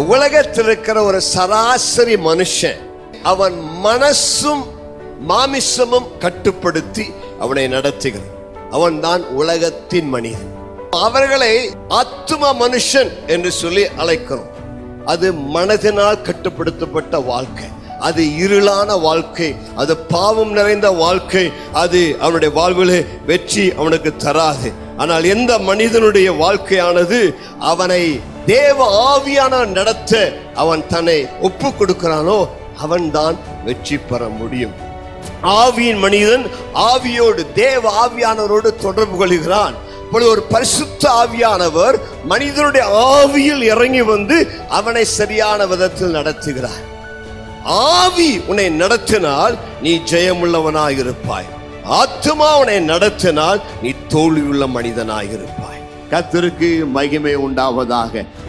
உலகத்தில் இருக்கிற ஒரு சராசரி மனுஷன் அவன் மனசும் மாமிசமும் கட்டுப்படுத்தி அவனை நடத்துகிறான் அவன்தான் உலகத்தின் மனிதன் அவர்களை ஆத்தும மனுஷன் என்று சொல்லி அழைக்கிறோம் அது மனதினால் கட்டுப்படுத்தப்பட்ட வாழ்க்கை அது இருளான வாழ்க்கை அது பாவம் நிறைந்த வாழ்க்கை அது அவனுடைய வாழ்விலே வெற்றி அவனுக்கு தராது ஆனால் எந்த மனிதனுடைய வாழ்க்கையானது அவனை தேவ ஆவியானவன் நடத்த அவன் தன்னை ஒப்பு கொடுக்கிறானோ அவன்தான் வெற்றி பெற முடியும் ஆவியின் மனிதன் ஆவியோடு தேவ ஆவியானவரோடு தொடர்பு கொள்கிறான் இப்பொழுது ஒரு பரிசுத்த ஆவியானவர் மனிதனுடைய ஆவியில் இறங்கி வந்து அவனை சரியான விதத்தில் நடத்துகிறார் ஆவி உன்னை நடத்தினால் நீ ஜெயமுள்ளவனாய் இருப்பாய் ஆத்மா உன்னை நடத்தினால் நீ தோல்வியுள்ள மனிதனாய் இருப்பாய் கத்திற்கு மகிமை உண்டாவதாக